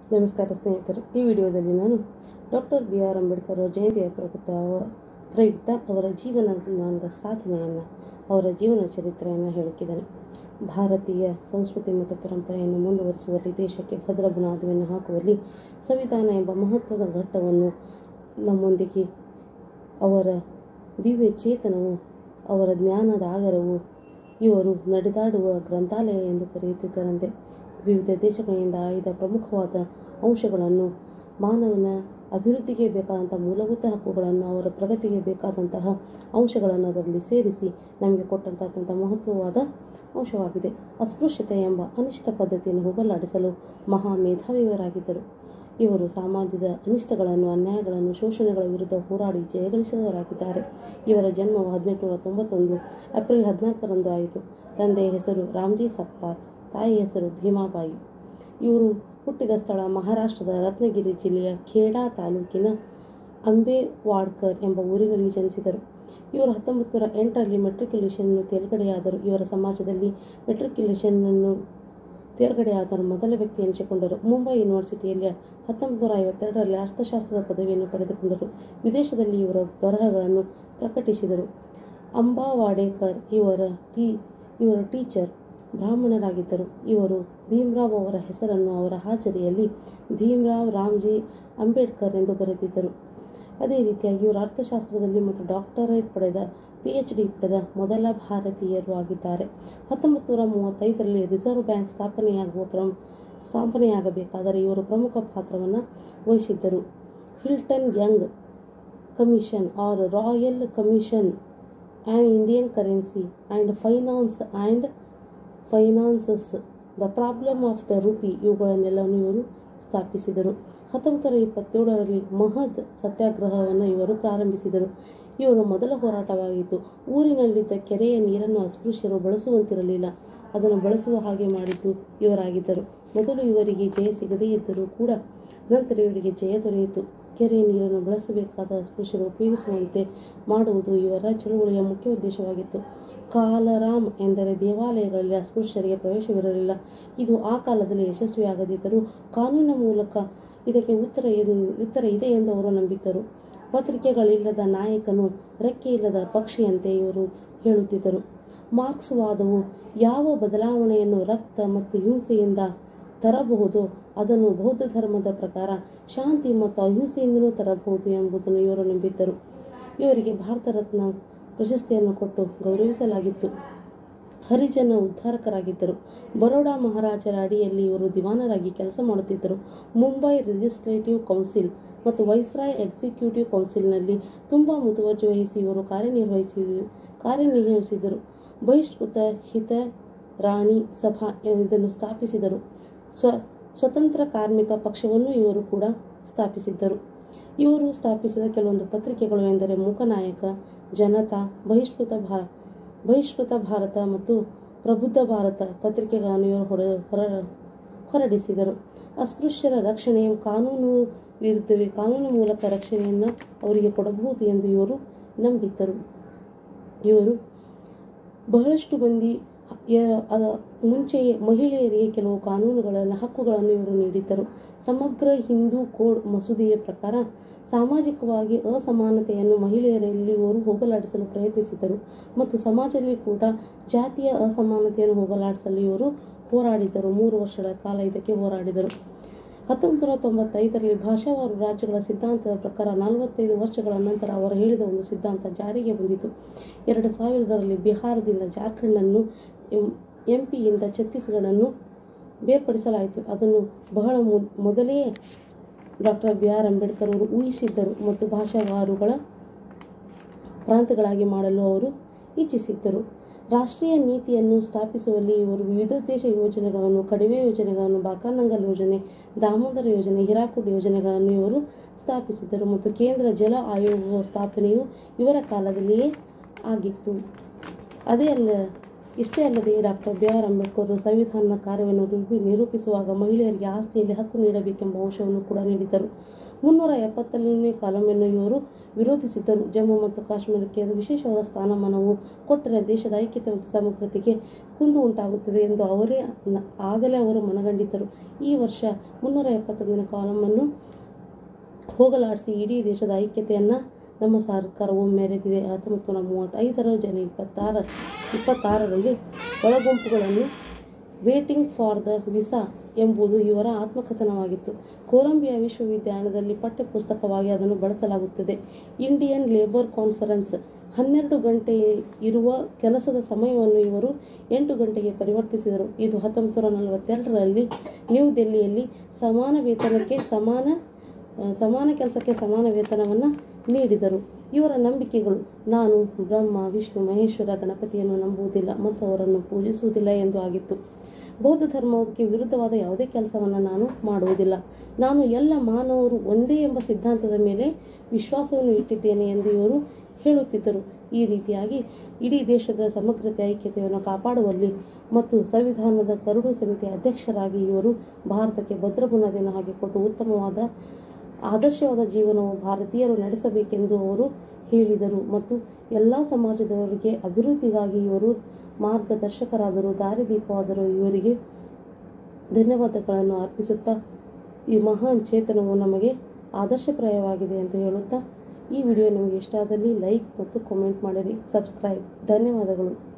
ನಮಸ್ಕಾರ ಸ್ನೇಹಿತರೆ ಈ ವಿಡಿಯೋದಲ್ಲಿ ನಾನು ಡಾಕ್ಟರ್ ಬಿ ಆರ್ ಅಂಬೇಡ್ಕರ್ ಅವರ ಜಯಂತಿಯ ಪ್ರಯುಕ್ತ ಅವ- ಪ್ರಯುಕ್ತ ಅವರ ಜೀವನದ ಸಾಧನೆಯನ್ನು ಅವರ ಜೀವನ ಚರಿತ್ರೆಯನ್ನು ಹೇಳುತ್ತಿದ್ದೇನೆ ಭಾರತೀಯ ಸಂಸ್ಕೃತಿ ಮತ್ತು ಪರಂಪರೆಯನ್ನು ಮುಂದುವರಿಸುವಲ್ಲಿ ದೇಶಕ್ಕೆ ಭದ್ರ ಬುನಾದಿಯನ್ನು ಹಾಕುವಲ್ಲಿ ಸಂವಿಧಾನ ಎಂಬ ಮಹತ್ವದ ಘಟ್ಟವನ್ನು ನಮ್ಮೊಂದಿಗೆ ಅವರ ದಿವ್ಯ ಚೇತನವು ಅವರ ಜ್ಞಾನದ ಆಗರವು ಇವರು ನಡೆದಾಡುವ ಗ್ರಂಥಾಲಯ ಎಂದು ಕರೆಯುತ್ತಿದ್ದರಂತೆ ವಿವಿಧ ದೇಶಗಳಿಂದ ಆಯ್ದ ಪ್ರಮುಖವಾದ ಅಂಶಗಳನ್ನು ಮಾನವನ ಅಭಿವೃದ್ಧಿಗೆ ಬೇಕಾದಂಥ ಮೂಲಭೂತ ಹಕ್ಕುಗಳನ್ನು ಅವರ ಪ್ರಗತಿಗೆ ಬೇಕಾದಂತಹ ಅಂಶಗಳನ್ನು ಅದರಲ್ಲಿ ಸೇರಿಸಿ ನಮಗೆ ಕೊಟ್ಟಂಥ ಅತ್ಯಂತ ಮಹತ್ವವಾದ ಅಂಶವಾಗಿದೆ ಅಸ್ಪೃಶ್ಯತೆ ಎಂಬ ಅನಿಷ್ಟ ಪದ್ಧತಿಯನ್ನು ಹೋಗಲಾಡಿಸಲು ಮಹಾ ಮೇಧಾವಿಯವರಾಗಿದ್ದರು ಇವರು ಸಮಾಜದ ಅನಿಷ್ಟಗಳನ್ನು ಅನ್ಯಾಯಗಳನ್ನು ಶೋಷಣೆಗಳ ವಿರುದ್ಧ ಹೋರಾಡಿ ಜಯಗಳಿಸಿದವರಾಗಿದ್ದಾರೆ ಇವರ ಜನ್ಮವು ಹದಿನೆಂಟುನೂರ ತೊಂಬತ್ತೊಂದು ಏಪ್ರಿಲ್ ಹದಿನಾಲ್ಕರಂದು ಆಯಿತು ತಂದೆಯ ಹೆಸರು ರಾಮ್ಜಿ ಸಕ್ಪಾಲ್ ತಾಯಿ ಹೆಸರು ಭೀಮಾಬಾಯಿ ಇವರು ಹುಟ್ಟಿದ ಸ್ಥಳ ಮಹಾರಾಷ್ಟ್ರದ ರತ್ನಗಿರಿ ಜಿಲ್ಲೆಯ ಖೇಡಾ ತಾಲೂಕಿನ ಅಂಬೇವಾಡ್ಕರ್ ಎಂಬ ಊರಿನಲ್ಲಿ ಜನಿಸಿದರು ಇವರು ಹತ್ತೊಂಬತ್ತು ನೂರ ಎಂಟರಲ್ಲಿ ಮೆಟ್ರಿಕ್ಯುಲೇಷನ್ನು ತೇರ್ಗಡೆಯಾದರು ಇವರ ಸಮಾಜದಲ್ಲಿ ಮೆಟ್ರಿಕ್ಯುಲೇಷನ್ನನ್ನು ತೇರ್ಗಡೆಯಾದ ಮೊದಲ ವ್ಯಕ್ತಿ ಎನಿಸಿಕೊಂಡರು ಮುಂಬೈ ಯೂನಿವರ್ಸಿಟಿಯಲ್ಲಿ ಹತ್ತೊಂಬತ್ತು ನೂರ ಐವತ್ತೆರಡರಲ್ಲಿ ಅರ್ಥಶಾಸ್ತ್ರದ ಪದವಿಯನ್ನು ಪಡೆದುಕೊಂಡರು ವಿದೇಶದಲ್ಲಿ ಇವರ ಬರಹಗಳನ್ನು ಪ್ರಕಟಿಸಿದರು ಅಂಬಾವಾಡೇಕರ್ ಇವರ ಟೀ ಇವರ ಟೀಚರ್ ಬ್ರಾಹ್ಮಣರಾಗಿದ್ದರು ಇವರು ಭೀಮ್ರಾವ್ ಅವರ ಹೆಸರನ್ನು ಅವರ ಹಾಜರಿಯಲ್ಲಿ ಭೀಮ್ರಾವ್ ರಾಮ್ಜಿ ಅಂಬೇಡ್ಕರ್ ಎಂದು ಬರೆದಿದ್ದರು ಅದೇ ರೀತಿಯಾಗಿ ಇವರು ಅರ್ಥಶಾಸ್ತ್ರದಲ್ಲಿ ಮತ್ತು ಡಾಕ್ಟರೇಟ್ ಪಡೆದ ಪಿ ಎಚ್ ಡಿ ಪಡೆದ ಮೊದಲ ಭಾರತೀಯರು ಆಗಿದ್ದಾರೆ ಹತ್ತೊಂಬತ್ತು ನೂರ ಮೂವತ್ತೈದರಲ್ಲಿ ರಿಸರ್ವ್ ಬ್ಯಾಂಕ್ ಸ್ಥಾಪನೆಯಾಗುವ ಪ್ರಮ್ ಸ್ಥಾಪನೆಯಾಗಬೇಕಾದರೆ ಇವರು ಪ್ರಮುಖ ಪಾತ್ರವನ್ನು ವಹಿಸಿದ್ದರು Hilton Young commission or royal commission and Indian currency and finance and finances the problem of the rupee ಇವುಗಳನ್ನೆಲ್ಲವನ್ನು ಇವರು ಸ್ಥಾಪಿಸಿದರು ಹತ್ತೊಂಬತ್ತು ನೂರ ಇಪ್ಪತ್ತೇಳರಲ್ಲಿ ಮಹದ್ ಸತ್ಯಾಗ್ರಹವನ್ನು ಇವರು ಪ್ರಾರಂಭಿಸಿದರು ಇವರ ಮೊದಲ ಹೋರಾಟವಾಗಿತ್ತು ಊರಿನಲ್ಲಿದ್ದ ಕೆರೆಯ ನೀರನ್ನು ಅಸ್ಪೃಶ್ಯರು ಬಳಸುವಂತಿರಲಿಲ್ಲ ಅದನ್ನು ಬಳಸುವ ಹಾಗೆ ಮಾಡಿದ್ದು ಇವರಾಗಿದ್ದರು ಮೊದಲು ಇವರಿಗೆ ಜಯ ಸಿಗದೇ ಇದ್ದರೂ ಕೂಡ ನಂತರ ಇವರಿಗೆ ಜಯ ದೊರೆಯಿತು ಕೆರೆಯ ನೀರನ್ನು ಬಳಸಬೇಕಾದ ಅಸ್ಪೃಶ್ಯರು ಉಪಯೋಗಿಸುವಂತೆ ಮಾಡುವುದು ಇವರ ಚಳುವಳಿಯ ಮುಖ್ಯ ಉದ್ದೇಶವಾಗಿತ್ತು ಕಾಲರಾಮ್ ಎಂದರೆ ದೇವಾಲಯಗಳಲ್ಲಿ ಅಸ್ಪೃಶ್ಯರಿಗೆ ಪ್ರವೇಶವಿರಲಿಲ್ಲ ಇದು ಆ ಕಾಲದಲ್ಲಿ ಯಶಸ್ವಿಯಾಗದಿದ್ದರೂ ಕಾನೂನಿನ ಮೂಲಕ ಇದಕ್ಕೆ ಉತ್ತರ ಎನ್- ಉತ್ತರ ಇದೆ ಎಂದು ಅವರು ನಂಬಿದ್ದರು ಪತ್ರಿಕೆಗಳಿಲ್ಲದ ನಾಯಕನು ರೆಕ್ಕೆಯಿಲ್ಲದ ಪಕ್ಷಿಯಂತೆ ಇವರು ಹೇಳುತ್ತಿದ್ದರು ಮಾರ್ಕ್ಸ್ವಾದವು ಯಾವ ಬದಲಾವಣೆಯನ್ನು ರಕ್ತ ಮತ್ತು ಹಿಂಸೆಯಿಂದ ತರಬಹುದೋ ಅದನ್ನು ಬೌದ್ಧ ಧರ್ಮದ ಪ್ರಕಾರ ಶಾಂತಿ ಮತ್ತು ಅಹಿಂಸೆಯಿಂದಲೂ ತರಬಹುದು ಎಂಬುದನ್ನು ಇವರು ನಂಬಿದ್ದರು ಇವರಿಗೆ ಭಾರತ ರತ್ನ ಪ್ರಶಸ್ತಿಯನ್ನು ಕೊಟ್ಟು ಗೌರವಿಸಲಾಗಿತ್ತು ಹರಿಜನ ಉದ್ಧಾರಕರಾಗಿದ್ದರು ಬರೋಡಾ ಮಹಾರಾಜರ ಅಡಿಯಲ್ಲಿ ಇವರು ದಿವಾನರಾಗಿ ಕೆಲಸ ಮಾಡುತ್ತಿದ್ದರು ಮುಂಬೈ ಲೆಜಿಸ್ಲೇಟಿವ್ ಕೌನ್ಸಿಲ್ ಮತ್ತು ವೈಸ್ರಾಯ್ ಎಕ್ಸಿಕ್ಯೂಟಿವ್ ಕೌನ್ಸಿಲ್ನಲ್ಲಿ ತುಂಬ ಮುತುವರ್ಜಿ ವಹಿಸಿ ಇವರು ಕಾರ್ಯನಿರ್ವಹಿಸಿ ಕಾರ್ಯನಿರ್ವಹಿಸಿದರು ಬಹಿಷ್ಕೃತ ಹಿತ ರಾಣಿ ಸಭಾ ಇದನ್ನು ಸ್ಥಾಪಿಸಿದರು ಸ್ವ ಸ್ವತಂತ್ರ ಕಾರ್ಮಿಕ ಪಕ್ಷವನ್ನು ಇವರು ಕೂಡ ಸ್ಥಾಪಿಸಿದ್ದರು ಇವರು ಸ್ಥಾಪಿಸಿದ ಕೆಲವೊಂದು ಪತ್ರಿಕೆಗಳು ಎಂದರೆ ಮೂಕನಾಯಕ ಜನತಾ ಬಹಿಷ್ಕೃತ ಭಾ ಬಹಿಷ್ಕೃತ ಭಾರತ ಮತ್ತು ಪ್ರಬುದ್ಧ ಭಾರತ ಪತ್ರಿಕೆಗಳನ್ನು ಇವರು ಹೊರ ಹೊರ ಹೊರಡಿಸಿದರು ಅಸ್ಪೃಶ್ಯರ ರಕ್ಷಣೆ ಕಾನೂನು ವಿರುದ್ಧವೇ ಕಾನೂನು ಮೂಲಕ ರಕ್ಷಣೆಯನ್ನು ಅವರಿಗೆ ಕೊಡಬಹುದು ಎಂದು ಇವರು ನಂಬಿದ್ದರು ಇವರು ಬಹಳಷ್ಟು ಮಂದಿ ಯ- ಅದ ಮುಂಚೆಯೇ ಮಹಿಳೆಯರಿಗೆ ಕೆಲವು ಕಾನೂನುಗಳನ್ನು ಹಕ್ಕುಗಳನ್ನು ಇವರು ನೀಡಿದ್ದರು ಸಮಗ್ರ ಹಿಂದೂ ಕೋಡ್ ಮಸೂದೆಯ ಪ್ರಕಾರ ಸಾಮಾಜಿಕವಾಗಿ ಅಸಮಾನತೆಯನ್ನು ಮಹಿಳೆಯರಲ್ಲಿ ಇವರು ಹೋಗಲಾಡಿಸಲು ಪ್ರಯತ್ನಿಸಿದರು ಮತ್ತು ಸಮಾಜದಲ್ಲಿ ಕೂಡ ಜಾತಿಯ ಅಸಮಾನತೆಯನ್ನು ಹೋಗಲಾಡಿಸಲು ಇವರು ಹೋರಾಡಿದರು ಮೂರು ವರ್ಷಗಳ ಕಾಲ ಇದಕ್ಕೆ ಹೋರಾಡಿದರು ಹತ್ತೊಂಬತ್ತು ನೂರ ತೊಂಬತ್ತೈದರಲ್ಲಿ ಭಾಷಾವಾರು ರಾಜ್ಯಗಳ ಸಿದ್ಧಾಂತದ ಪ್ರಕಾರ ನಲವತ್ತೈದು ವರ್ಷಗಳ ನಂತರ ಅವರು ಹೇಳಿದ ಒಂದು ಸಿದ್ಧಾಂತ ಜಾರಿಗೆ ಬಂದಿತು ಎರಡು ಸಾವಿರದರಲ್ಲಿ ಬಿಹಾರದಿಂದ ಜಾರ್ಖಂಡನ್ನು ಎಂ ಎಂ ಪಿಯಿಂದ ಛತ್ತೀಸ್ಗಢನ್ನು ಬೇರ್ಪಡಿಸಲಾಯಿತು ಅದನ್ನು ಬಹಳ ಮೊ- ಮೊದಲೇ ಡಾಕ್ಟರ್ ಬಿ ಆರ್ ಅಂಬೇಡ್ಕರ್ ಅವರು ಊಹಿಸಿದ್ದರು ಮತ್ತು ಭಾಷಾವಾರುಗಳ ಪ್ರಾಂತಗಳಾಗಿ ಮಾಡಲು ಅವರು ಇಚ್ಛಿಸಿದ್ದರು ರಾಷ್ಟ್ರೀಯ ನೀತಿಯನ್ನು ಸ್ಥಾಪಿಸುವಲ್ಲಿ ಇವರು ವಿವಿಧೋದ್ದೇಶ ಯೋಜನೆಗಳನ್ನು ಕಡಿಮೆ ಯೋಜನೆಗಳನ್ನು ಬಾಕಾನಂಗಲ್ ಯೋಜನೆ ದಾಮೋದರ ಯೋಜನೆ ಹಿರಾಕುಡ್ ಯೋಜನೆಗಳನ್ನು ಇವರು ಸ್ಥಾಪಿಸಿದರು ಮತ್ತು ಕೇಂದ್ರ ಜಲ ಆಯೋಗ ಸ್ಥಾಪನೆಯು ಇವರ ಕಾಲದಲ್ಲಿಯೇ ಆಗಿತ್ತು ಅದೇ ಅಲ್ಲ ಇಷ್ಟೇ ಅಲ್ಲದೆ ಡಾಕ್ಟರ್ ಬಿ ಆರ್ ಅಂಬೇಡ್ಕರ್ ಸಂವಿಧಾನದ ಕಾರ್ಯವನ್ನು ರೂಪಿ ನಿರೂಪಿಸುವಾಗ ಮಹಿಳೆಯರಿಗೆ ಆಸ್ತಿಯಲ್ಲಿ ಹಕ್ಕು ನೀಡಬೇಕೆಂಬ ಅಂಶವನ್ನು ಕೂಡ ನೀಡಿದರು ಮುನ್ನೂರ ಎಪ್ಪತ್ತನೇ ಕಾಲಮನ್ನು ಇವರು ವಿರೋಧಿಸಿದ್ದರು ಜಮ್ಮು ಮತ್ತು ಕಾಶ್ಮೀರಕ್ಕೆ ಅದು ವಿಶೇಷವಾದ ಸ್ಥಾನಮಾನವು ಕೊಟ್ಟರೆ ದೇಶದ ಐಕ್ಯತೆ ಮತ್ತು ಸಮಗ್ರತೆಗೆ ಕುಂದು ಉಂಟಾಗುತ್ತದೆ ಎಂದು ಅವರೇ ನ- ಆಗಲೇ ಅವರು ಮನಗಂಡಿದ್ದರು ಈ ವರ್ಷ ಮುನ್ನೂರ ಎಪ್ಪತ್ತೊಂದನೇ ಕಾಲಮನ್ನು ಹೋಗಲಾಡಿಸಿ ಇಡೀ ದೇಶದ ಐಕ್ಯತೆಯನ್ನು ನಮ್ಮ ಸರ್ಕಾರವು ಮೆರೆದಿದೆ ಹತ್ತೊಂಬತ್ತು ನೂರ ಮೂವತ್ತೈದರ ಜನ ಇಪ್ಪತ್ತಾರ ಇಪ್ಪತ್ತಾರರಲ್ಲಿ ಒಳಗುಂಪುಗಳನ್ನು ವೇಟಿಂಗ್ ಫಾರ್ ದ ವಿಸಾ ಎಂಬುದು ಇವರ ಆತ್ಮಕಥನವಾಗಿತ್ತು ಕೊಲಂಬಿಯಾ ವಿಶ್ವವಿದ್ಯಾಲಯದಲ್ಲಿ ಪಠ್ಯಪುಸ್ತಕವಾಗಿ ಅದನ್ನು ಬಳಸಲಾಗುತ್ತದೆ ಇಂಡಿಯನ್ ಲೇಬರ್ ಕಾನ್ಫರೆನ್ಸ್ ಹನ್ನೆರಡು ಗಂಟೆ ಇರುವ ಕೆಲಸದ ಸಮಯವನ್ನು ಇವರು ಎಂಟು ಗಂಟೆಗೆ ಪರಿವರ್ತಿಸಿದರು ಇದು ಹತ್ತೊಂಬತ್ತು ನೂರ ನಲವತ್ತೆರಡರಲ್ಲಿ ನ್ಯೂ ದೆಹಲಿಯಲ್ಲಿ ಸಮಾನ ವೇತನಕ್ಕೆ ಸಮಾನ ಆ, ಸಮಾನ ಕೆಲಸಕ್ಕೆ ಸಮಾನ ವೇತನವನ್ನು ನೀಡಿದರು ಇವರ ನಂಬಿಕೆಗಳು ನಾನು ಬ್ರಹ್ಮ ವಿಷ್ಣು ಮಹೇಶ್ವರ ಗಣಪತಿಯನ್ನು ನಂಬುವುದಿಲ್ಲ ಮತ್ತು ಅವರನ್ನು ಪೂಜಿಸುವುದಿಲ್ಲ ಎಂದು ಆಗಿತ್ತು ಬೌದ್ಧ ಧರ್ಮಕ್ಕೆ ವಿರುದ್ಧವಾದ ಯಾವುದೇ ಕೆಲಸವನ್ನು ನಾನು ಮಾಡುವುದಿಲ್ಲ ನಾನು ಎಲ್ಲ ಮಾನವರು ಒಂದೇ ಎಂಬ ಸಿದ್ಧಾಂತದ ಮೇಲೆ ವಿಶ್ವಾಸವನ್ನು ಇಟ್ಟಿದ್ದೇನೆ ಎಂದು ಇವರು ಹೇಳುತ್ತಿದ್ದರು ಈ ರೀತಿಯಾಗಿ ಇಡೀ ದೇಶದ ಸಮಗ್ರತೆ ಐಕ್ಯತೆಯನ್ನು ಕಾಪಾಡುವಲ್ಲಿ ಮತ್ತು ಸಂವಿಧಾನದ ಕರಡು ಸಮಿತಿಯ ಅಧ್ಯಕ್ಷರಾಗಿ ಇವರು ಭಾರತಕ್ಕೆ ಭದ್ರ ಬುನಾದಿಯನ್ನು ಹಾಕಿಕೊಟ್ಟು ಉತ್ತಮವಾದ ಆದರ್ಶವಾದ ಜೀವನವು ಭಾರತೀಯರು ನಡೆಸಬೇಕೆಂದು ಅವರು ಹೇಳಿದರು ಮತ್ತು ಎಲ್ಲ ಸಮಾಜದವರಿಗೆ ಅಭಿವೃದ್ಧಿಗಾಗಿ ಇವರು ಮಾರ್ಗದರ್ಶಕರಾದರು ದಾರಿದೀಪವಾದರು ಇವರಿಗೆ ಧನ್ಯವಾದಗಳನ್ನು ಅರ್ಪಿಸುತ್ತಾ ಈ ಮಹಾನ್ ಚೇತನವು ನಮಗೆ ಆದರ್ಶಪ್ರಾಯವಾಗಿದೆ ಎಂದು ಹೇಳುತ್ತಾ ಈ ವಿಡಿಯೋ ನಿಮಗೆ ಇಷ್ಟ ಆದಲ್ಲಿ ಲೈಕ್ ಮತ್ತು ಕಾಮೆಂಟ್ ಮಾಡಿರಿ ಸಬ್ಸ್ಕ್ರೈಬ್ ಧನ್ಯವಾದಗಳು